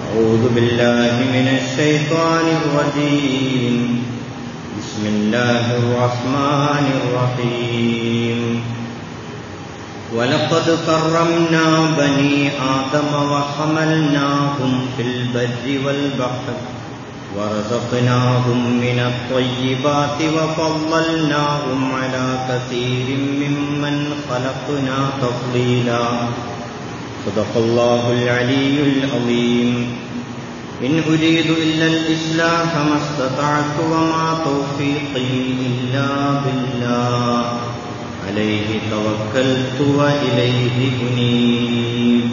أعوذ بالله من الشيطان الرجيم بسم الله الرحمن الرحيم ولقد كرمنا بني آدم وحملناهم في البر والبحر ورزقناهم من الطيبات وفضلناهم على كثير ممن خلقنا تفضيلا صدق الله العلي العظيم إن أريد إلا الإصلاح ما استطعت وما توفيقي إلا بالله عليه توكلت وإليه أنيب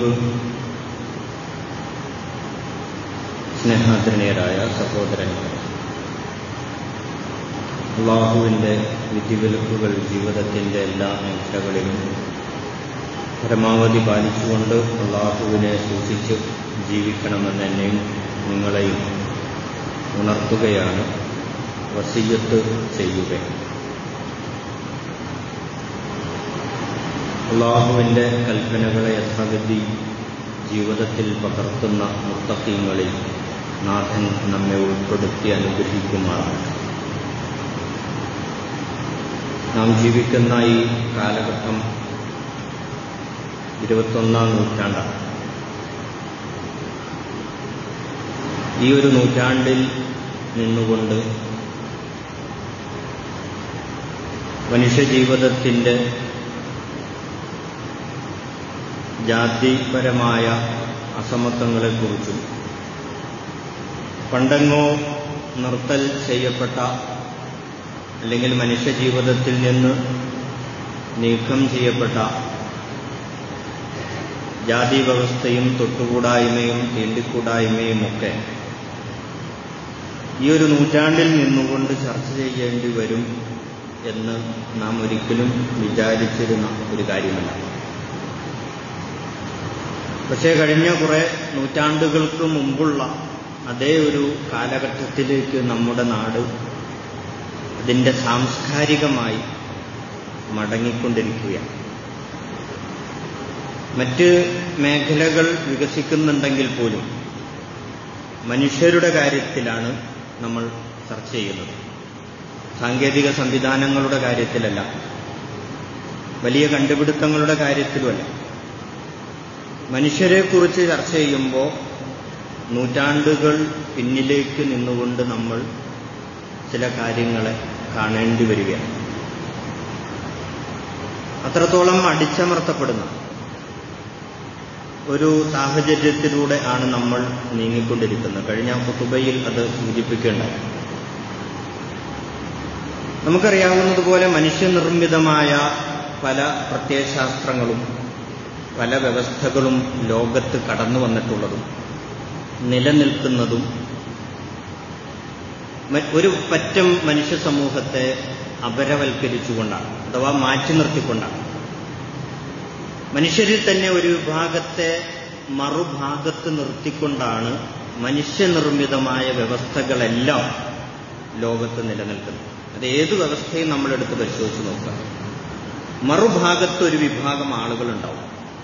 സ്നേഹാദരണീയരായ സഹോദരന്മാർ അള്ളാഹുവിൻ്റെ വിധിവിലക്കുകൾ ജീവിതത്തിൻ്റെ എല്ലാ മേഖലകളിലും പരമാവധി പാലിച്ചുകൊണ്ട് അള്ളാഹുവിനെ സൂക്ഷിച്ച് ജീവിക്കണമെന്ന് എന്നെയും നിങ്ങളെയും ഉണർത്തുകയാണ് വസീയത്ത് ചെയ്യുക അള്ളാഹുവിൻ്റെ കൽപ്പനകളെ യഥാഗതി ജീവിതത്തിൽ പകർത്തുന്ന മുത്തക്കീങ്ങളിൽ നാഥൻ നമ്മെ ഉൾപ്പെടുത്തി അനുഗ്രഹിക്കുമാറാണ് നാം ജീവിക്കുന്ന ഈ കാലഘട്ടം ഇരുപത്തൊന്നാം നൂറ്റാണ്ടാണ് ഈ ഒരു നൂറ്റാണ്ടിൽ നിന്നുകൊണ്ട് മനുഷ്യജീവിതത്തിൻ്റെ ജാതിപരമായ അസമത്വങ്ങളെക്കുറിച്ചും പണ്ടെങ്ങോ നിർത്തൽ ചെയ്യപ്പെട്ട അല്ലെങ്കിൽ മനുഷ്യജീവിതത്തിൽ നിന്ന് നീക്കം ചെയ്യപ്പെട്ട ജാതി വ്യവസ്ഥയും തൊട്ടുകൂടായ്മയും തീണ്ടിക്കൂടായ്മയും ഒക്കെ ഈ ഒരു നൂറ്റാണ്ടിൽ നിന്നുകൊണ്ട് ചർച്ച ചെയ്യേണ്ടി വരും എന്ന് നാം ഒരിക്കലും വിചാരിച്ചിരുന്ന ഒരു കാര്യമല്ല പക്ഷേ കഴിഞ്ഞ കുറെ നൂറ്റാണ്ടുകൾക്ക് മുമ്പുള്ള അതേ ഒരു കാലഘട്ടത്തിലേക്ക് നമ്മുടെ നാട് അതിൻ്റെ സാംസ്കാരികമായി മടങ്ങിക്കൊണ്ടിരിക്കുകയാണ് മറ്റ് മേഖലകൾ വികസിക്കുന്നുണ്ടെങ്കിൽ പോലും മനുഷ്യരുടെ കാര്യത്തിലാണ് നമ്മൾ ചർച്ച ചെയ്യുന്നത് സാങ്കേതിക സംവിധാനങ്ങളുടെ കാര്യത്തിലല്ല വലിയ കണ്ടുപിടുത്തങ്ങളുടെ കാര്യത്തിലുമല്ല മനുഷ്യരെക്കുറിച്ച് ചർച്ച ചെയ്യുമ്പോൾ നൂറ്റാണ്ടുകൾ പിന്നിലേക്ക് നിന്നുകൊണ്ട് നമ്മൾ ചില കാര്യങ്ങളെ കാണേണ്ടി വരികയാണ് അത്രത്തോളം അടിച്ചമർത്തപ്പെടുന്ന ഒരു സാഹചര്യത്തിലൂടെ ആണ് നമ്മൾ നീങ്ങിക്കൊണ്ടിരിക്കുന്നത് കഴിഞ്ഞ കുത്തുബയിൽ അത് സൂചിപ്പിക്കേണ്ടായി നമുക്കറിയാവുന്നതുപോലെ മനുഷ്യനിർമ്മിതമായ പല പ്രത്യയശാസ്ത്രങ്ങളും പല വ്യവസ്ഥകളും ലോകത്ത് കടന്നു വന്നിട്ടുള്ളതും നിലനിൽക്കുന്നതും ഒരു പറ്റം മനുഷ്യ സമൂഹത്തെ അപരവൽക്കരിച്ചുകൊണ്ടാണ് അഥവാ മാറ്റി നിർത്തിക്കൊണ്ടാണ് മനുഷ്യരിൽ തന്നെ ഒരു വിഭാഗത്തെ മറുഭാഗത്ത് നിർത്തിക്കൊണ്ടാണ് മനുഷ്യനിർമ്മിതമായ വ്യവസ്ഥകളെല്ലാം ലോകത്ത് നിലനിൽക്കുന്നത് അത് ഏത് വ്യവസ്ഥയും നമ്മളെടുത്ത് പരിശോധിച്ച് നോക്കുക മറുഭാഗത്ത് ഒരു വിഭാഗം ആളുകളുണ്ടാവും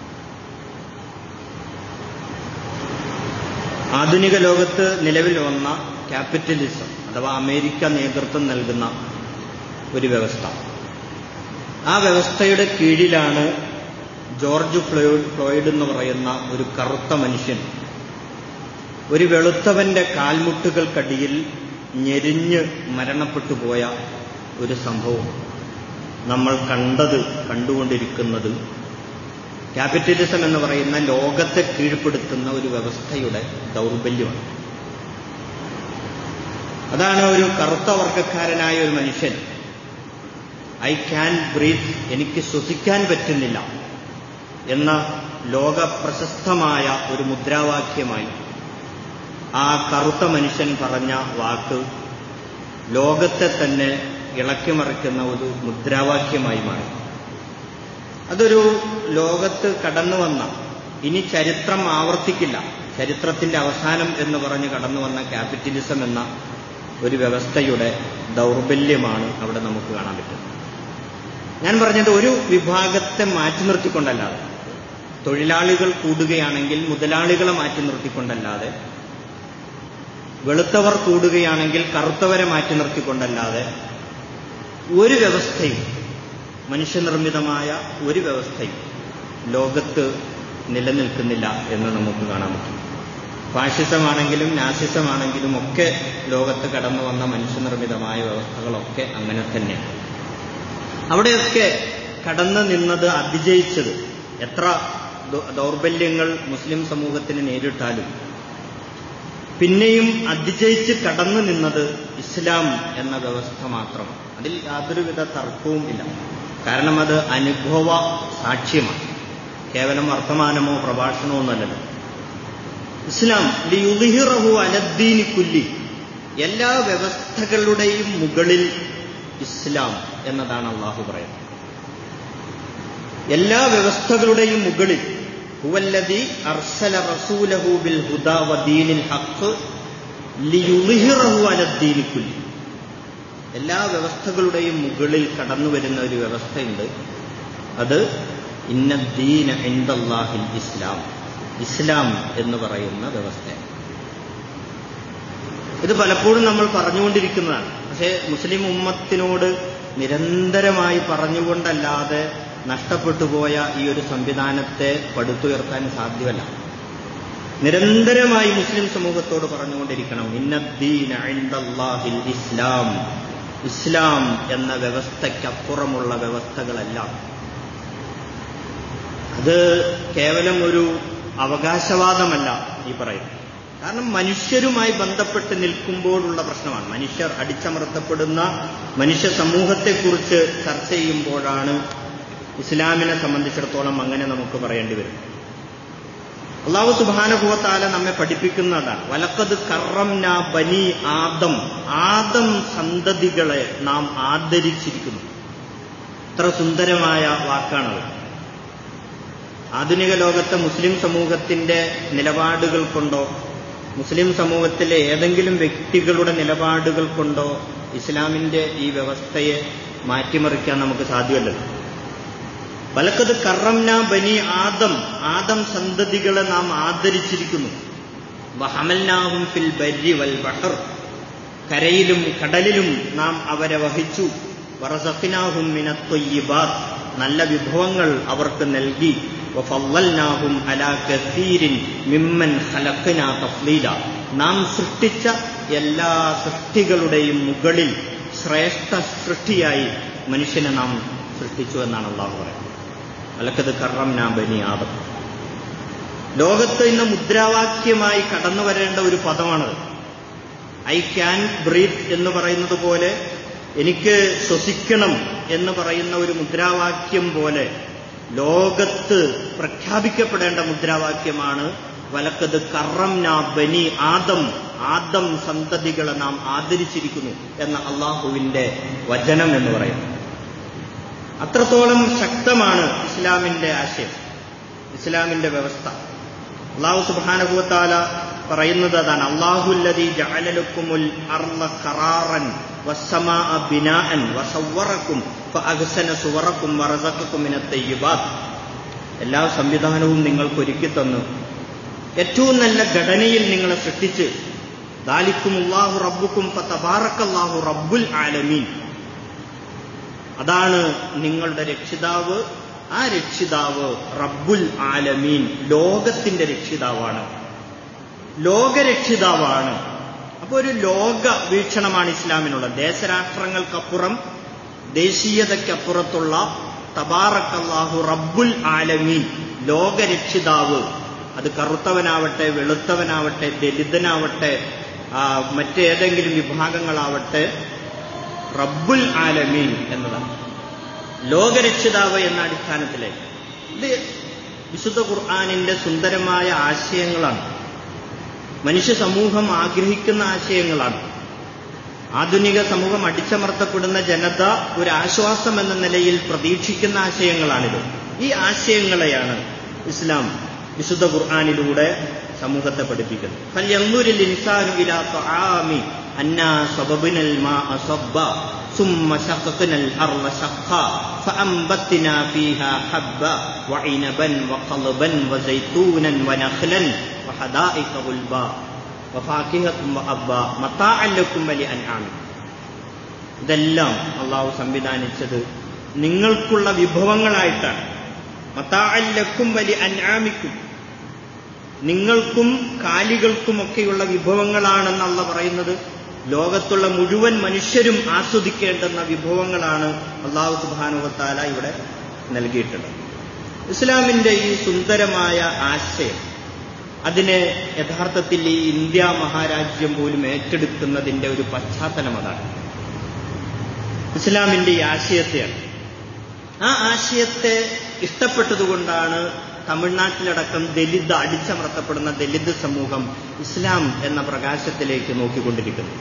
ആധുനിക ലോകത്ത് നിലവിൽ വന്ന ക്യാപിറ്റലിസം അഥവാ അമേരിക്ക നേതൃത്വം നൽകുന്ന ഒരു വ്യവസ്ഥ ആ വ്യവസ്ഥയുടെ കീഴിലാണ് ജോർജ് ഫ്ലോയിഡ് ഫ്ലോയിഡ് എന്ന് പറയുന്ന ഒരു കറുത്ത മനുഷ്യൻ ഒരു വെളുത്തവന്റെ കാൽമുട്ടുകൾക്കടിയിൽ ഞെരിഞ്ഞ് മരണപ്പെട്ടു പോയ ഒരു സംഭവം നമ്മൾ കണ്ടത് കണ്ടുകൊണ്ടിരിക്കുന്നത് ക്യാപിറ്റലിസം എന്ന് പറയുന്ന ലോകത്തെ കീഴ്പ്പെടുത്തുന്ന ഒരു വ്യവസ്ഥയുടെ ദൗർബല്യമാണ് അതാണ് ഒരു കറുത്ത വർഗക്കാരനായ ഒരു മനുഷ്യൻ ഐ ക്യാൻ ബ്രീത്ത് എനിക്ക് ശ്വസിക്കാൻ പറ്റുന്നില്ല എന്ന ലോക പ്രശസ്തമായ ഒരു മുദ്രാവാക്യമായി ആ കറുത്ത മനുഷ്യൻ പറഞ്ഞ വാക്ക് ലോകത്തെ തന്നെ ഇളക്കിമറിക്കുന്ന ഒരു മുദ്രാവാക്യമായി മാറി അതൊരു ലോകത്ത് കടന്നു വന്ന ഇനി ചരിത്രം ആവർത്തിക്കില്ല ചരിത്രത്തിന്റെ അവസാനം എന്ന് പറഞ്ഞ് കടന്നു വന്ന ക്യാപിറ്റലിസം എന്ന ഒരു വ്യവസ്ഥയുടെ ദൗർബല്യമാണ് അവിടെ നമുക്ക് കാണാൻ പറ്റുന്നത് ഞാൻ പറഞ്ഞത് ഒരു വിഭാഗത്തെ മാറ്റി നിർത്തിക്കൊണ്ടല്ലാതെ തൊഴിലാളികൾ കൂടുകയാണെങ്കിൽ മുതലാളികളെ മാറ്റി നിർത്തിക്കൊണ്ടല്ലാതെ വെളുത്തവർ കൂടുകയാണെങ്കിൽ കറുത്തവരെ മാറ്റി നിർത്തിക്കൊണ്ടല്ലാതെ ഒരു വ്യവസ്ഥയും മനുഷ്യനിർമ്മിതമായ ഒരു വ്യവസ്ഥയും ലോകത്ത് നിലനിൽക്കുന്നില്ല എന്ന് നമുക്ക് കാണാൻ പറ്റും ഫാഷിസമാണെങ്കിലും നാസിസമാണെങ്കിലും ഒക്കെ ലോകത്ത് കടന്നു വന്ന മനുഷ്യനിർമ്മിതമായ വ്യവസ്ഥകളൊക്കെ അങ്ങനെ തന്നെയാണ് അവിടെയൊക്കെ കടന്നു നിന്നത് അതിജയിച്ചത് എത്ര ദൗർബല്യങ്ങൾ മുസ്ലിം സമൂഹത്തിന് നേരിട്ടാലും പിന്നെയും അതിജയിച്ച് കടന്നു നിന്നത് ഇസ്ലാം എന്ന വ്യവസ്ഥ മാത്രമാണ് അതിൽ യാതൊരുവിധ തർക്കവും ഇല്ല കാരണം അത് അനുഭവ സാക്ഷ്യമാണ് കേവലം വർത്തമാനമോ പ്രഭാഷണമോ ഒന്നല്ലല്ലോ ഇസ്ലാം ലിയുഹിറഹു അലദ്ദീനി കുല്ലി എല്ലാ വ്യവസ്ഥകളുടെയും മുകളിൽ ഇസ്ലാം എന്നതാണ് അള്ളാഹു പറയുന്നത് എല്ലാ വ്യവസ്ഥകളുടെയും മുകളിൽ ഹുവല്ലദി അർസല റസൂലഹു ബിൽ ഹുദാ വദീനിൽ ഹഖ് ലിയുഹിറഹു അലദ്ദീനി കുല്ലി എല്ലാ വ്യവസ്ഥകളുടെയും മുകളിൽ കടന്നു വരുന്ന ഒരു വ്യവസ്ഥയുണ്ട് അത് ഇന്നദ്ദീന ഇന്ദല്ലാഹിൽ ഇസ്ലാം ഇസ്ലാം എന്ന് പറയുന്ന വ്യവസ്ഥ ഇത് പലപ്പോഴും നമ്മൾ പറഞ്ഞുകൊണ്ടിരിക്കുന്നതാണ് പക്ഷേ മുസ്ലിം ഉമ്മത്തിനോട് നിരന്തരമായി പറഞ്ഞുകൊണ്ടല്ലാതെ നഷ്ടപ്പെട്ടു പോയ ഈ ഒരു സംവിധാനത്തെ പടുത്തുയർത്താൻ സാധ്യമല്ല നിരന്തരമായി മുസ്ലിം സമൂഹത്തോട് പറഞ്ഞുകൊണ്ടിരിക്കണം ഇന്നദ്ദീൻ ഇന്ദല്ലാഹിൽ ഇസ്ലാം ഇസ്ലാം എന്ന വ്യവസ്ഥയ്ക്കപ്പുറമുള്ള വ്യവസ്ഥകളെല്ലാം അത് കേവലം ഒരു അവകാശവാദമല്ല ഈ പറയുന്നത് കാരണം മനുഷ്യരുമായി ബന്ധപ്പെട്ട് നിൽക്കുമ്പോഴുള്ള പ്രശ്നമാണ് മനുഷ്യർ അടിച്ചമർത്തപ്പെടുന്ന മനുഷ്യ സമൂഹത്തെക്കുറിച്ച് ചർച്ച ചെയ്യുമ്പോഴാണ് ഇസ്ലാമിനെ സംബന്ധിച്ചിടത്തോളം അങ്ങനെ നമുക്ക് പറയേണ്ടി വരും അള്ളാഹു സുബാനുഭവത്താല നമ്മെ പഠിപ്പിക്കുന്നതാണ് വലക്കത് കറംന ബനി ആദം ആദം സന്തതികളെ നാം ആദരിച്ചിരിക്കുന്നു ഇത്ര സുന്ദരമായ വാക്കാണത് ആധുനിക ലോകത്തെ മുസ്ലിം സമൂഹത്തിന്റെ നിലപാടുകൾ കൊണ്ടോ മുസ്ലിം സമൂഹത്തിലെ ഏതെങ്കിലും വ്യക്തികളുടെ നിലപാടുകൾ കൊണ്ടോ ഇസ്ലാമിന്റെ ഈ വ്യവസ്ഥയെ മാറ്റിമറിക്കാൻ നമുക്ക് സാധ്യമല്ലല്ലോ വലക്കത് കറംന ബനി ആദം ആദം സന്തതികളെ നാം ആദരിച്ചിരിക്കുന്നു വഹമൽനാഹും ഫിൽ ബരി വൽ ബഹർ കരയിലും കടലിലും നാം അവരെ വഹിച്ചു വറസഖിനാഹും മിനത്തൊയ്യിബാത്ത് നല്ല വിഭവങ്ങൾ അവർക്ക് നൽകി വഫവൽനാഹും അലാ കസീരിൻ മിമ്മൻ ഖലഖ്നാ തഫ്ലീല നാം സൃഷ്ടിച്ച എല്ലാ സൃഷ്ടികളുടെയും മുകളിൽ ശ്രേഷ്ഠ സൃഷ്ടിയായി മനുഷ്യനെ നാം സൃഷ്ടിച്ചു എന്നാണ് അള്ളാഹു പറയുന്നത് അലക്കത് കറം നാ ബനി ആദം ലോകത്ത് ഇന്ന് മുദ്രാവാക്യമായി കടന്നു വരേണ്ട ഒരു പദമാണത് ഐ ക്യാൻ ബ്രീത്ത് എന്ന് പറയുന്നത് പോലെ എനിക്ക് ശ്വസിക്കണം എന്ന് പറയുന്ന ഒരു മുദ്രാവാക്യം പോലെ ലോകത്ത് പ്രഖ്യാപിക്കപ്പെടേണ്ട മുദ്രാവാക്യമാണ് വലക്കത് കറം നാ ബനി ആദം ആദം സന്തതികളെ നാം ആദരിച്ചിരിക്കുന്നു എന്ന അള്ളാഹുവിന്റെ വചനം എന്ന് പറയുന്നത് അത്രത്തോളം ശക്തമാണ് ഇസ്ലാമിന്റെ ആശയം ഇസ്ലാമിന്റെ വ്യവസ്ഥ അള്ളാഹു സുബാനുഭവത്താല പറയുന്നത് അതാണ് അള്ളാഹുല്ലതി ജഅലലുക്കുമുൽ അർള ഖറാറൻ വസ്സമാ ബിനാഅൻ വസവ്വറക്കും ഫഅഹ്സന സുവറക്കും വറസഖക്കും മിനത് തയ്യിബാത്ത് എല്ലാ സംവിധാനവും നിങ്ങൾക്ക് ഒരുക്കി തന്നു ഏറ്റവും നല്ല ഘടനയിൽ നിങ്ങളെ സൃഷ്ടിച്ച് ദാലിക്കും അള്ളാഹു റബ്ബുക്കും ഫതബാറക്കല്ലാഹു റബ്ബുൽ ആലമീൻ അതാണ് നിങ്ങളുടെ രക്ഷിതാവ് ആ രക്ഷിതാവ് റബ്ബുൽ ആലമീൻ ലോകത്തിന്റെ രക്ഷിതാവാണ് ലോകരക്ഷിതാവാണ് അപ്പോൾ ഒരു ലോക വീക്ഷണമാണ് ഇസ്ലാമിനുള്ളത് ദേശരാഷ്ട്രങ്ങൾക്കപ്പുറം ദേശീയതയ്ക്കപ്പുറത്തുള്ള തബാറക്കല്ലാഹു റബ്ബുൽ ആലമീൻ ലോകരക്ഷിതാവ് അത് കറുത്തവനാവട്ടെ വെളുത്തവനാവട്ടെ ദലിതനാവട്ടെ മറ്റേതെങ്കിലും വിഭാഗങ്ങളാവട്ടെ റബ്ബുൽ ആലമീൻ എന്നതാണ് ലോകരക്ഷിതാവ് എന്ന അടിസ്ഥാനത്തിലേക്ക് ഇത് വിശുദ്ധ ഖുർആാനിന്റെ സുന്ദരമായ ആശയങ്ങളാണ് മനുഷ്യ സമൂഹം ആഗ്രഹിക്കുന്ന ആശയങ്ങളാണ് ആധുനിക സമൂഹം അടിച്ചമർത്തപ്പെടുന്ന ജനത ഒരു ആശ്വാസം എന്ന നിലയിൽ പ്രതീക്ഷിക്കുന്ന ആശയങ്ങളാണിത് ഈ ആശയങ്ങളെയാണ് ഇസ്ലാം വിശുദ്ധ ഖുർആാനിലൂടെ സമൂഹത്തെ പഠിപ്പിക്കുന്നത് ഫല്യന്നൂരിൽ ഇൻസാനു ഇലാ തആമി അന്നാ സബബിനൽ മാഅ സബ്ബ ثم شققنا الأرض شقا فأنبتنا فيها حبا وعنبا وقلبا وزيتونا ونخلا وحدائق غلبا വഫാക്കിഹത്തും അബ്ബ മത്താഅല്ലക്കും വലി അൻആമി ഇതെല്ലാം അള്ളാഹു സംവിധാനിച്ചത് നിങ്ങൾക്കുള്ള വിഭവങ്ങളായിട്ടാണ് മത്താഅല്ലക്കും വലി അൻആമിക്കും നിങ്ങൾക്കും കാലികൾക്കുമൊക്കെയുള്ള വിഭവങ്ങളാണെന്ന് അള്ള പറയുന്നത് ലോകത്തുള്ള മുഴുവൻ മനുഷ്യരും ആസ്വദിക്കേണ്ടുന്ന വിഭവങ്ങളാണ് അള്ളാഹു സുബാനുവത്താല ഇവിടെ നൽകിയിട്ടുള്ളത് ഇസ്ലാമിന്റെ ഈ സുന്ദരമായ ആശയം അതിനെ യഥാർത്ഥത്തിൽ ഈ ഇന്ത്യ മഹാരാജ്യം പോലും ഏറ്റെടുക്കുന്നതിന്റെ ഒരു പശ്ചാത്തലം അതാണ് ഇസ്ലാമിന്റെ ഈ ആശയത്തെയാണ് ആ ആശയത്തെ ഇഷ്ടപ്പെട്ടതുകൊണ്ടാണ് തമിഴ്നാട്ടിലടക്കം ദലിത് അടിച്ചമർത്തപ്പെടുന്ന ദലിത് സമൂഹം ഇസ്ലാം എന്ന പ്രകാശത്തിലേക്ക് നോക്കിക്കൊണ്ടിരിക്കുന്നത്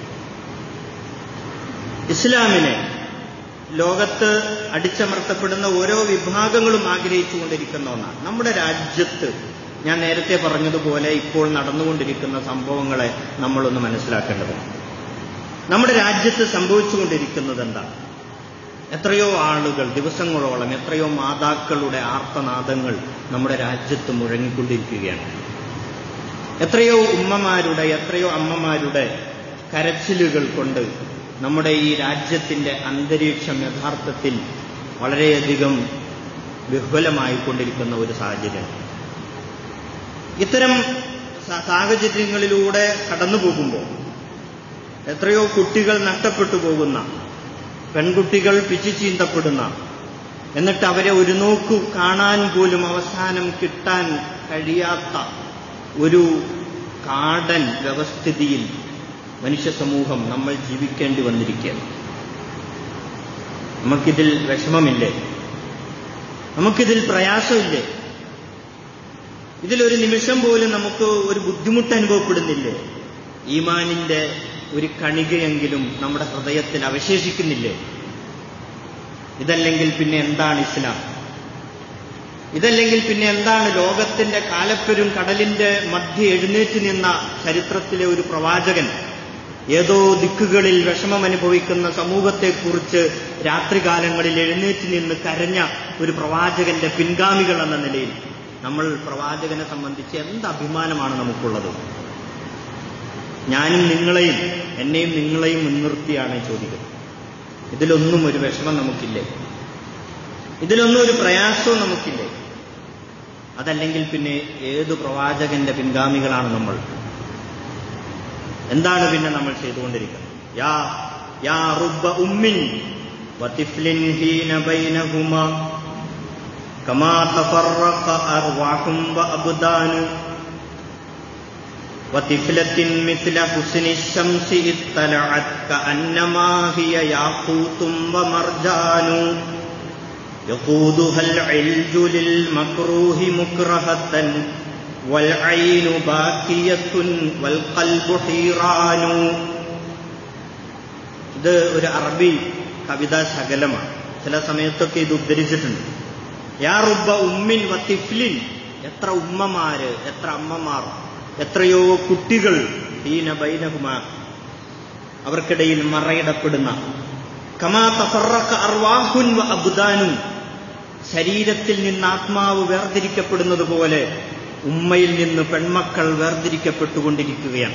ഇസ്ലാമിനെ ലോകത്ത് അടിച്ചമർത്തപ്പെടുന്ന ഓരോ വിഭാഗങ്ങളും ആഗ്രഹിച്ചുകൊണ്ടിരിക്കുന്ന ഒന്നാണ് നമ്മുടെ രാജ്യത്ത് ഞാൻ നേരത്തെ പറഞ്ഞതുപോലെ ഇപ്പോൾ നടന്നുകൊണ്ടിരിക്കുന്ന സംഭവങ്ങളെ നമ്മളൊന്ന് മനസ്സിലാക്കേണ്ടതുണ്ട് നമ്മുടെ രാജ്യത്ത് സംഭവിച്ചുകൊണ്ടിരിക്കുന്നത് എന്താ എത്രയോ ആളുകൾ ദിവസങ്ങളോളം എത്രയോ മാതാക്കളുടെ ആർത്തനാദങ്ങൾ നമ്മുടെ രാജ്യത്ത് മുഴങ്ങിക്കൊണ്ടിരിക്കുകയാണ് എത്രയോ ഉമ്മമാരുടെ എത്രയോ അമ്മമാരുടെ കരച്ചിലുകൾ കൊണ്ട് നമ്മുടെ ഈ രാജ്യത്തിന്റെ അന്തരീക്ഷം യഥാർത്ഥത്തിൽ വളരെയധികം വിഹുലമായിക്കൊണ്ടിരിക്കുന്ന ഒരു സാഹചര്യം ഇത്തരം സാഹചര്യങ്ങളിലൂടെ കടന്നു പോകുമ്പോൾ എത്രയോ കുട്ടികൾ നഷ്ടപ്പെട്ടു പോകുന്ന പെൺകുട്ടികൾ പിച്ചു ചീന്തപ്പെടുന്ന എന്നിട്ട് അവരെ ഒരു നോക്കു കാണാൻ പോലും അവസാനം കിട്ടാൻ കഴിയാത്ത ഒരു കാടൻ വ്യവസ്ഥിതിയിൽ മനുഷ്യ സമൂഹം നമ്മൾ ജീവിക്കേണ്ടി വന്നിരിക്കുകയാണ് നമുക്കിതിൽ വിഷമമില്ലേ നമുക്കിതിൽ പ്രയാസമില്ലേ ഇതിലൊരു നിമിഷം പോലും നമുക്ക് ഒരു ബുദ്ധിമുട്ട് അനുഭവപ്പെടുന്നില്ലേ ഈമാനിന്റെ ഒരു കണികയെങ്കിലും നമ്മുടെ ഹൃദയത്തിൽ അവശേഷിക്കുന്നില്ലേ ഇതല്ലെങ്കിൽ പിന്നെ എന്താണ് ഇസ്ലാം ഇതല്ലെങ്കിൽ പിന്നെ എന്താണ് ലോകത്തിന്റെ കാലപ്പെരും കടലിന്റെ മധ്യ എഴുന്നേറ്റ് നിന്ന ചരിത്രത്തിലെ ഒരു പ്രവാചകൻ ഏതോ ദിക്കുകളിൽ വിഷമം അനുഭവിക്കുന്ന സമൂഹത്തെക്കുറിച്ച് രാത്രികാലങ്ങളിൽ എഴുന്നേറ്റ് നിന്ന് കരഞ്ഞ ഒരു പ്രവാചകന്റെ പിൻഗാമികൾ എന്ന നിലയിൽ നമ്മൾ പ്രവാചകനെ സംബന്ധിച്ച് എന്ത് അഭിമാനമാണ് നമുക്കുള്ളത് ഞാനും നിങ്ങളെയും എന്നെയും നിങ്ങളെയും മുൻനിർത്തിയാണ് ചോദിക്കുന്നത് ഇതിലൊന്നും ഒരു വിഷമം നമുക്കില്ലേ ഇതിലൊന്നും ഒരു പ്രയാസവും നമുക്കില്ലേ അതല്ലെങ്കിൽ പിന്നെ ഏതു പ്രവാചകന്റെ പിൻഗാമികളാണ് നമ്മൾ എന്താണ് പിന്നെ നമ്മൾ ചെയ്തുകൊണ്ടിരിക്കുന്നത് യാ യാ റുബ്ബ ഉമ്മിൻ വതിഫ്ലിൻ ഹീന ബൈനഹുമ കമാ തഫറഖ അർവാഹും വഅബ്ദാനു وطفلة مثل حسن الشمس اطلعت كأنما هي ياقوت ومرجان يقودها العلج للمكروه مكرهة والعين باكية والقلب حيران ഇത് ഒരു അറബി കവിതാ ശകലമാണ് ചില സമയത്തൊക്കെ ഇത് ഉദ്ധരിച്ചിട്ടുണ്ട് യാ റുബ ഉമ്മിൻ വത്തിഫ്ലിൻ എത്ര ഉമ്മമാര് എത്ര അമ്മമാർ എത്രയോ കുട്ടികൾ ഹീന ബൈനഹുമ അവർക്കിടയിൽ മറയിടപ്പെടുന്ന കമാ തഫറക്ക അർവാഹുൻ വ അബ്ദാനും ശരീരത്തിൽ നിന്ന് ആത്മാവ് വേർതിരിക്കപ്പെടുന്നത് പോലെ ഉമ്മയിൽ നിന്ന് പെൺമക്കൾ വേർതിരിക്കപ്പെട്ടുകൊണ്ടിരിക്കുകയാണ്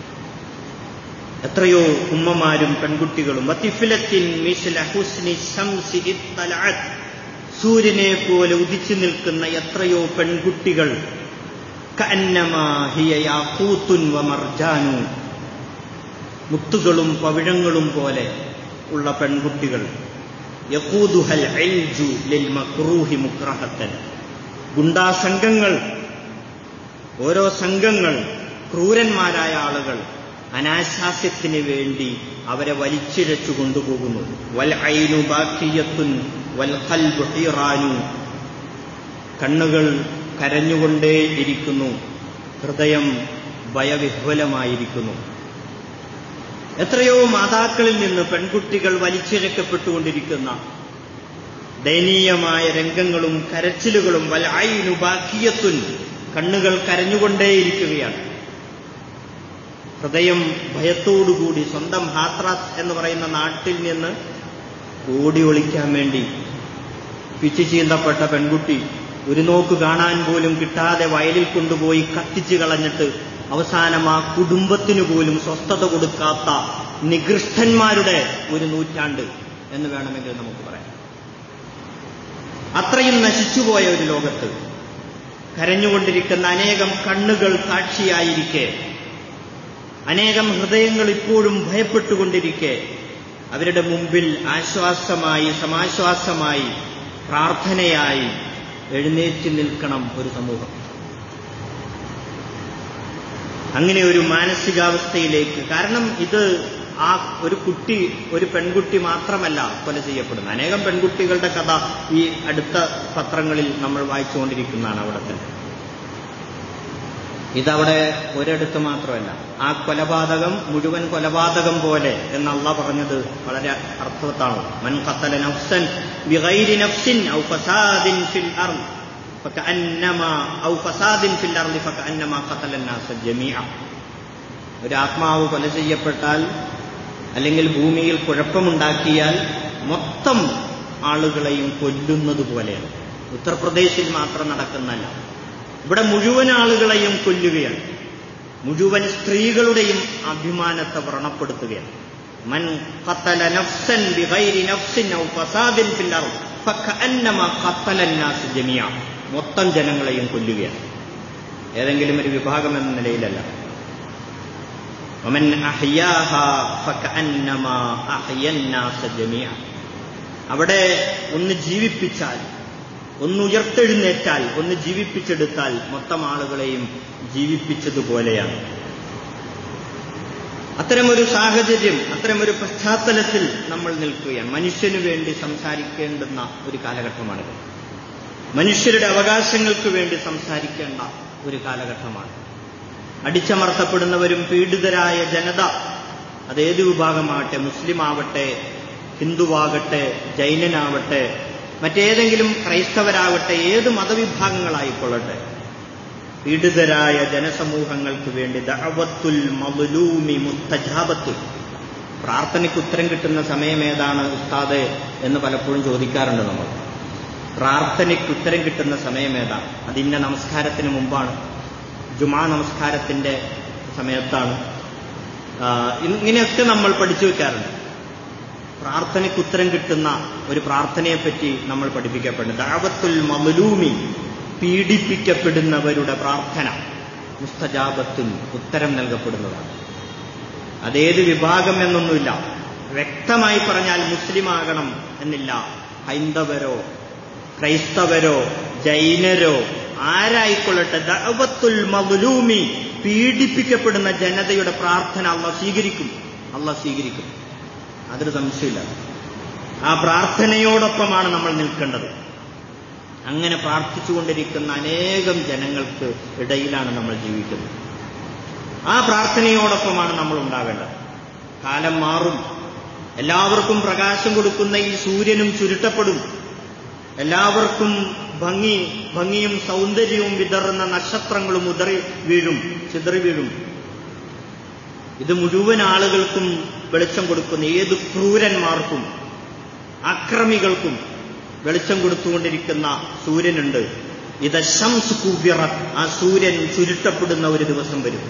എത്രയോ ഉമ്മമാരും പെൺകുട്ടികളും വത്തിഫിലത്തിൻ മിസ്ല ഹുസ്നി ശംസി ഇത്തലഅത് സൂര്യനെ പോലെ ഉദിച്ചു നിൽക്കുന്ന എത്രയോ പെൺകുട്ടികൾ മർജാനു മുത്തുകളും പവിഴങ്ങളും പോലെ ഉള്ള പെൺകുട്ടികൾ യഖൂദുഹൽ ഇൽജു ലിൽ മക്റൂഹി മുക്രഹത്തൻ ഗുണ്ടാ സംഘങ്ങൾ ഓരോ സംഘങ്ങൾ ക്രൂരന്മാരായ ആളുകൾ അനാശാസ്യത്തിന് വേണ്ടി അവരെ വലിച്ചിഴച്ചു കൊണ്ടുപോകുന്നു വൽ ഐനു ബാക്കിയത്തുൻ വൽ ഖൽബു ഹീറാനു കണ്ണുകൾ കരഞ്ഞുകൊണ്ടേയിരിക്കുന്നു ഹൃദയം ഭയവിഹ്വലമായിരിക്കുന്നു എത്രയോ മാതാക്കളിൽ നിന്ന് പെൺകുട്ടികൾ വലിച്ചിഴക്കപ്പെട്ടുകൊണ്ടിരിക്കുന്ന ദയനീയമായ രംഗങ്ങളും കരച്ചിലുകളും വലായിനു ബാക്കിയത്തുൻ കണ്ണുകൾ കരഞ്ഞുകൊണ്ടേയിരിക്കുകയാണ് ഹൃദയം ഭയത്തോടുകൂടി സ്വന്തം ഹാത്രാസ് എന്ന് പറയുന്ന നാട്ടിൽ നിന്ന് ഓടി ഒളിക്കാൻ വേണ്ടി പിച്ചു ചീന്തപ്പെട്ട പെൺകുട്ടി ഒരു നോക്ക് കാണാൻ പോലും കിട്ടാതെ വയലിൽ കൊണ്ടുപോയി കത്തിച്ചു കളഞ്ഞിട്ട് അവസാനം ആ കുടുംബത്തിനു പോലും സ്വസ്ഥത കൊടുക്കാത്ത നികൃഷ്ടന്മാരുടെ ഒരു നൂറ്റാണ്ട് എന്ന് വേണമെങ്കിൽ നമുക്ക് പറയാം അത്രയും നശിച്ചുപോയ ഒരു ലോകത്ത് കരഞ്ഞുകൊണ്ടിരിക്കുന്ന അനേകം കണ്ണുകൾ സാക്ഷിയായിരിക്കെ അനേകം ഹൃദയങ്ങൾ ഇപ്പോഴും ഭയപ്പെട്ടുകൊണ്ടിരിക്കെ അവരുടെ മുമ്പിൽ ആശ്വാസമായി സമാശ്വാസമായി പ്രാർത്ഥനയായി എഴുന്നേറ്റ് നിൽക്കണം ഒരു സമൂഹം അങ്ങനെ ഒരു മാനസികാവസ്ഥയിലേക്ക് കാരണം ഇത് ആ ഒരു കുട്ടി ഒരു പെൺകുട്ടി മാത്രമല്ല കൊല ചെയ്യപ്പെടുന്നത് അനേകം പെൺകുട്ടികളുടെ കഥ ഈ അടുത്ത പത്രങ്ങളിൽ നമ്മൾ വായിച്ചുകൊണ്ടിരിക്കുന്നതാണ് അവിടെ തന്നെ ഇതവിടെ ഒരിടത്ത് മാത്രമല്ല ആ കൊലപാതകം മുഴുവൻ കൊലപാതകം പോലെ എന്നല്ല പറഞ്ഞത് വളരെ അർത്ഥവത്താണ് മൻ ഖത്തല നഫ്സൻ ബിഗൈരി നഫ്സിൻ ഔ ഫസാദിൻ ഫിൽ അർദ് ഫകഅന്നമാ ഔ ഫസാദിൻ ഫിൽ അർദ് ഫകഅന്നമാ ഖത്തല الناس ജമീഅ ഒരു ആത്മാവ് കൊല ചെയ്യപ്പെട്ടാൽ അല്ലെങ്കിൽ ഭൂമിയിൽ കുഴപ്പമുണ്ടാക്കിയാൽ മൊത്തം ആളുകളെയും കൊല്ലുന്നത് പോലെയാണ് ഉത്തർപ്രദേശിൽ മാത്രം നടക്കുന്നല്ല ഇവിടെ മുഴുവൻ ആളുകളെയും കൊല്ലുകയാണ് മുഴുവൻ സ്ത്രീകളുടെയും അഭിമാനത്തെ വ്രണപ്പെടുത്തുകയാണ് മൻ ഖത്തല നഫ്സൻ ബിഗൈരി നഫ്സിൻ ഔ ഫസാദിൻ ഫിൽ അർദ് ഫകഅന്നമാ ഖത്തല الناس ജമിയ മൊത്തം ജനങ്ങളെയും കൊല്ലുകയാണ് ഏതെങ്കിലും ഒരു വിഭാഗം എന്ന നിലയിലല്ല ومن أحياها فكأنما أحيا الناس جميعا അവിടെ ഒന്ന് ജീവിപ്പിച്ചാൽ ഒന്ന് ഉയർത്തെഴുന്നേറ്റാൽ ഒന്ന് ജീവിപ്പിച്ചെടുത്താൽ മൊത്തം ആളുകളെയും ജീവിപ്പിച്ചതുപോലെയാണ് അത്തരമൊരു സാഹചര്യം അത്തരമൊരു പശ്ചാത്തലത്തിൽ നമ്മൾ നിൽക്കുകയാണ് മനുഷ്യനു വേണ്ടി സംസാരിക്കേണ്ടുന്ന ഒരു കാലഘട്ടമാണിത് മനുഷ്യരുടെ അവകാശങ്ങൾക്ക് വേണ്ടി സംസാരിക്കേണ്ട ഒരു കാലഘട്ടമാണ് അടിച്ചമർത്തപ്പെടുന്നവരും പീഡിതരായ ജനത അതേത് വിഭാഗമാവട്ടെ മുസ്ലിം ആവട്ടെ ഹിന്ദുവാകട്ടെ ജൈനനാവട്ടെ മറ്റേതെങ്കിലും ക്രൈസ്തവരാവട്ടെ ഏത് മതവിഭാഗങ്ങളായിക്കൊള്ളട്ടെ പീഡിതരായ ജനസമൂഹങ്ങൾക്ക് വേണ്ടി ദഅവത്തുൽ മദ്ലൂമി മുസ്തജാബത്തുൽ പ്രാർത്ഥനയ്ക്ക് ഉത്തരം കിട്ടുന്ന സമയം ഏതാണ് ഉസ്താദ് എന്ന് പലപ്പോഴും ചോദിക്കാറുണ്ട് നമ്മൾ പ്രാർത്ഥനയ്ക്ക് ഉത്തരം കിട്ടുന്ന സമയം ഏതാണ് അതിന്റെ നമസ്കാരത്തിന് മുമ്പാണ് ജുമാ നമസ്കാരത്തിന്റെ സമയത്താണ് ആ, ഇങ്ങനെയൊക്കെ നമ്മൾ പഠിച്ചു വെക്കാറുണ്ട് പ്രാർത്ഥനയ്ക്ക് ഉത്തരം കിട്ടുന്ന ഒരു പ്രാർത്ഥനയെപ്പറ്റി നമ്മൾ പഠിപ്പിക്കപ്പെടുന്നു ദാവത്തുൽ മമലൂമി പീഡിപ്പിക്കപ്പെടുന്നവരുടെ പ്രാർത്ഥന മുസ്തജാബത്തുൽ ഉത്തരം നൽകപ്പെടുന്നതാണ് അതേത് വിഭാഗം എന്നൊന്നുമില്ല വ്യക്തമായി പറഞ്ഞാൽ മുസ്ലിം ആകണം എന്നില്ല ഹൈന്ദവരോ ക്രൈസ്തവരോ ജൈനരോ ആരായിക്കൊള്ളട്ടെ ദഅവത്തുൽ മദ്ലൂമി പീഡിപ്പിക്കപ്പെടുന്ന ജനതയുടെ പ്രാർത്ഥന അള്ള സ്വീകരിക്കും അള്ള സ്വീകരിക്കും അതൊരു സംശയമില്ല ആ പ്രാർത്ഥനയോടൊപ്പമാണ് നമ്മൾ നിൽക്കേണ്ടത് അങ്ങനെ പ്രാർത്ഥിച്ചുകൊണ്ടിരിക്കുന്ന അനേകം ജനങ്ങൾക്ക് ഇടയിലാണ് നമ്മൾ ജീവിക്കുന്നത് ആ പ്രാർത്ഥനയോടൊപ്പമാണ് നമ്മൾ ഉണ്ടാവേണ്ടത് കാലം മാറും എല്ലാവർക്കും പ്രകാശം കൊടുക്കുന്ന ഈ സൂര്യനും ചുരുട്ടപ്പെടും എല്ലാവർക്കും ഭംഗി ഭംഗിയും സൗന്ദര്യവും വിതറുന്ന നക്ഷത്രങ്ങളും ഉതറി വീഴും ചിതറി വീഴും ഇത് മുഴുവൻ ആളുകൾക്കും വെളിച്ചം കൊടുക്കുന്ന ഏത് ക്രൂരന്മാർക്കും അക്രമികൾക്കും വെളിച്ചം കൊടുത്തുകൊണ്ടിരിക്കുന്ന സൂര്യനുണ്ട് ഇത് ഷംസ് കുവ്യറ ആ സൂര്യൻ ചുരുട്ടപ്പെടുന്ന ഒരു ദിവസം വരും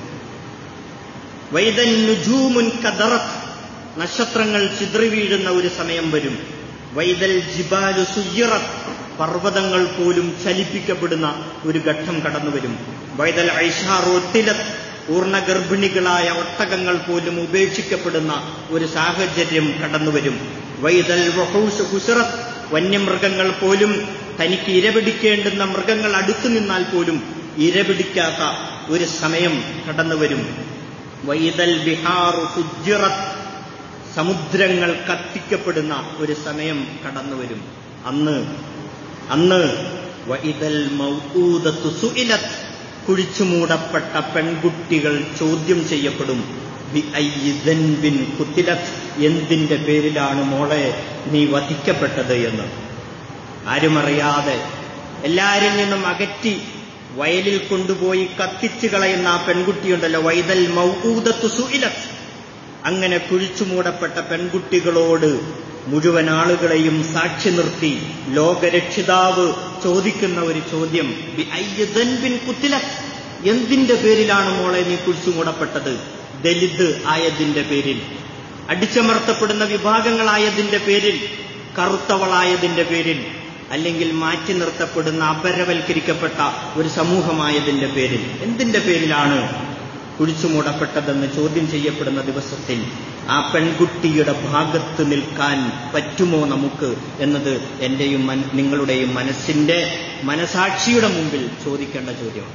വൈദൻ നുജൂമുൻ കദറത്ത് നക്ഷത്രങ്ങൾ ചിതറി വീഴുന്ന ഒരു സമയം വരും വൈദൽ ജിബാലു സുയ്യറത്ത് പർവ്വതങ്ങൾ പോലും ചലിപ്പിക്കപ്പെടുന്ന ഒരു ഘട്ടം കടന്നു വരും വൈദൽ ഐഷാറോത്തിലത്ത് പൂർണ്ണഗർഭിണികളായ ഒട്ടകങ്ങൾ പോലും ഉപേക്ഷിക്കപ്പെടുന്ന ഒരു സാഹചര്യം കടന്നുവരും വൈദൽ വഹൂസ് ഹുസറത്ത് വന്യമൃഗങ്ങൾ പോലും തനിക്ക് ഇരപിടിക്കേണ്ടുന്ന മൃഗങ്ങൾ അടുത്തു നിന്നാൽ പോലും ഇരപിടിക്കാത്ത ഒരു സമയം കടന്നുവരും വൈദൽ ബിഹാറു ഫുജിറത്ത് സമുദ്രങ്ങൾ കത്തിക്കപ്പെടുന്ന ഒരു സമയം കടന്നുവരും അന്ന് അന്ന് വൈദൽ മൗഊദത്തു സുഇലത്ത് കുഴിച്ചുമൂടപ്പെട്ട പെൺകുട്ടികൾ ചോദ്യം ചെയ്യപ്പെടും ബി അയ്യി ദൻബിൻ കുത്തിലത്ത് എന്തിന്റെ പേരിലാണ് മോളെ നീ വധിക്കപ്പെട്ടത് എന്ന് ആരുമറിയാതെ എല്ലാരിൽ നിന്നും അകറ്റി വയലിൽ കൊണ്ടുപോയി കത്തിച്ചു കളയുന്ന ആ പെൺകുട്ടിയുണ്ടല്ലോ വൈദൽ മൗഊദത്തു സുഇലത്ത് അങ്ങനെ കുഴിച്ചു മൂടപ്പെട്ട പെൺകുട്ടികളോട് മുഴുവൻ ആളുകളെയും സാക്ഷി നിർത്തി ലോകരക്ഷിതാവ് ചോദിക്കുന്ന ഒരു ചോദ്യം ബി അയ്യ ദൻബിൻ കുത്തിലത്ത് എന്തിന്റെ പേരിലാണ് മോളെ നീ കുഴിച്ചു മൂടപ്പെട്ടത് ദലിത് ആയതിന്റെ പേരിൽ അടിച്ചമർത്തപ്പെടുന്ന വിഭാഗങ്ങളായതിന്റെ പേരിൽ കറുത്തവളായതിന്റെ പേരിൽ അല്ലെങ്കിൽ മാറ്റി നിർത്തപ്പെടുന്ന അപരവൽക്കരിക്കപ്പെട്ട ഒരു സമൂഹമായതിന്റെ പേരിൽ എന്തിന്റെ പേരിലാണ് കുഴിച്ചു മൂടപ്പെട്ടതെന്ന് ചോദ്യം ചെയ്യപ്പെടുന്ന ദിവസത്തിൽ ആ പെൺകുട്ടിയുടെ ഭാഗത്ത് നിൽക്കാൻ പറ്റുമോ നമുക്ക് എന്നത് എന്റെയും മൻ- നിങ്ങളുടെയും മനസ്സിന്റെ മനസാക്ഷിയുടെ മുമ്പിൽ ചോദിക്കേണ്ട ചോദ്യമാണ്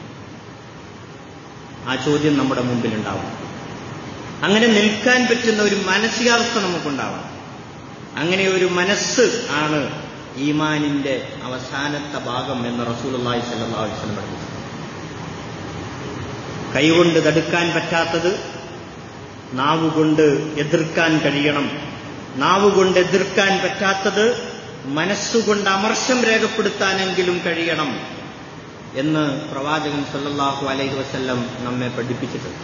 ആ ചോദ്യം നമ്മുടെ മുമ്പിൽ ഉണ്ടാവണം അങ്ങനെ നിൽക്കാൻ പറ്റുന്ന ഒരു മാനസികാവസ്ഥ നമുക്കുണ്ടാവണം അങ്ങനെ ഒരു മനസ്സ് ആണ് ഈമാനിന്റെ അവസാനത്തെ ഭാഗം എന്ന് റസൂലുള്ളാഹി സ്വല്ലല്ലാഹു അലൈഹി വസല്ലം പഠിപ്പിച്ചു കൈകൊണ്ട് തടുക്കാൻ പറ്റാത്തത് നാവുകൊണ്ട് എതിർക്കാൻ കഴിയണം നാവുകൊണ്ട് എതിർക്കാൻ പറ്റാത്തത് മനസ്സുകൊണ്ട് അമർഷം രേഖപ്പെടുത്താനെങ്കിലും കഴിയണം എന്ന് പ്രവാചകൻ സല്ലല്ലാഹു അലൈഹി വസല്ലം നമ്മെ പഠിപ്പിച്ചിട്ടുണ്ട്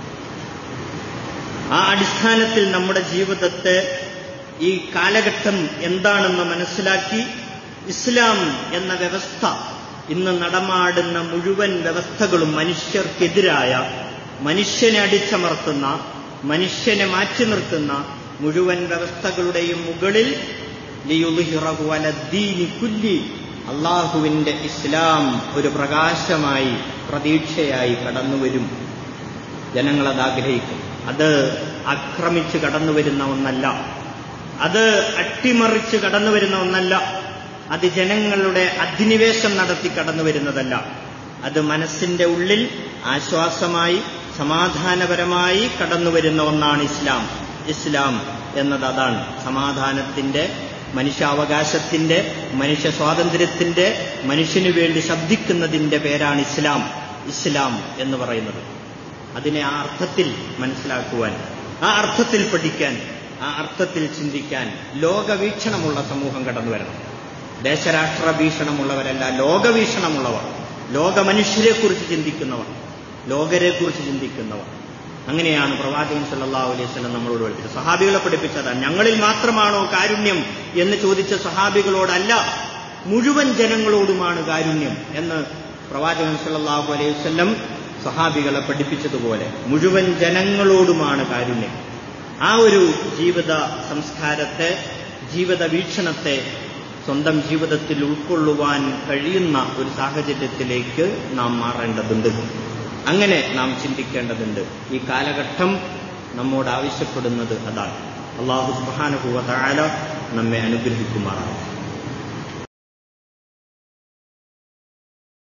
ആ അടിസ്ഥാനത്തിൽ നമ്മുടെ ജീവിതത്തെ ഈ കാലഘട്ടം എന്താണെന്ന് മനസ്സിലാക്കി ഇസ്ലാം എന്ന വ്യവസ്ഥ ഇന്ന് നടമാടുന്ന മുഴുവൻ വ്യവസ്ഥകളും മനുഷ്യർക്കെതിരായ മനുഷ്യനെ അടിച്ചമർത്തുന്ന മനുഷ്യനെ മാറ്റി നിർത്തുന്ന മുഴുവൻ വ്യവസ്ഥകളുടെയും മുകളിൽ ലിയുദ്ഹിറഹു അലദ്ദീനി കുല്ലി അള്ളാഹുവിന്റെ ഇസ്ലാം ഒരു പ്രകാശമായി പ്രതീക്ഷയായി കടന്നുവരും ജനങ്ങളത് ആഗ്രഹിക്കും അത് ആക്രമിച്ച് കടന്നു വരുന്ന ഒന്നല്ല അത് അട്ടിമറിച്ച് കടന്നു വരുന്ന ഒന്നല്ല അത് ജനങ്ങളുടെ അധിനിവേശം നടത്തി കടന്നു വരുന്നതല്ല അത് മനസ്സിന്റെ ഉള്ളിൽ ആശ്വാസമായി സമാധാനപരമായി കടന്നു വരുന്ന ഒന്നാണ് ഇസ്ലാം ഇസ്ലാം എന്നത് അതാണ് സമാധാനത്തിന്റെ മനുഷ്യാവകാശത്തിന്റെ മനുഷ്യ സ്വാതന്ത്ര്യത്തിന്റെ മനുഷ്യനു വേണ്ടി ശബ്ദിക്കുന്നതിന്റെ പേരാണ് ഇസ്ലാം ഇസ്ലാം എന്ന് പറയുന്നത് അതിനെ ആ അർത്ഥത്തിൽ മനസ്സിലാക്കുവാൻ ആ അർത്ഥത്തിൽ പഠിക്കാൻ ആ അർത്ഥത്തിൽ ചിന്തിക്കാൻ ലോകവീക്ഷണമുള്ള സമൂഹം കടന്നു വരണം ദേശരാഷ്ട്ര വീക്ഷണമുള്ളവരല്ല ലോകവീക്ഷണമുള്ളവർ ലോക മനുഷ്യരെക്കുറിച്ച് ചിന്തിക്കുന്നവർ ലോകരെക്കുറിച്ച് ചിന്തിക്കുന്നവർ അങ്ങനെയാണ് പ്രവാചകൻ സല്ലല്ലാഹു അലൈഹി വസല്ലം നമ്മളോട് പഠിപ്പിച്ചത് സഹാബികളെ പഠിപ്പിച്ചതാണ് ഞങ്ങളിൽ മാത്രമാണോ കാരുണ്യം എന്ന് ചോദിച്ച സഹാബികളോടല്ല മുഴുവൻ ജനങ്ങളോടുമാണ് കാരുണ്യം എന്ന് പ്രവാചകൻ സല്ലല്ലാഹു അലൈഹി വസല്ലം സഹാബികളെ പഠിപ്പിച്ചതുപോലെ മുഴുവൻ ജനങ്ങളോടുമാണ് കാരുണ്യം ആ ഒരു ജീവിത സംസ്കാരത്തെ ജീവിത വീക്ഷണത്തെ സ്വന്തം ജീവിതത്തിൽ ഉൾക്കൊള്ളുവാൻ കഴിയുന്ന ഒരു സാഹചര്യത്തിലേക്ക് നാം മാറേണ്ടതുണ്ട് അങ്ങനെ നാം ചിന്തിക്കേണ്ടതുണ്ട് ഈ കാലഘട്ടം നമ്മോട് ആവശ്യപ്പെടുന്നത് അതാണ് അള്ളാഹു സുബ്ഹാനഹു വ തആല നമ്മെ അനുഗ്രഹിക്കുമാറാണ്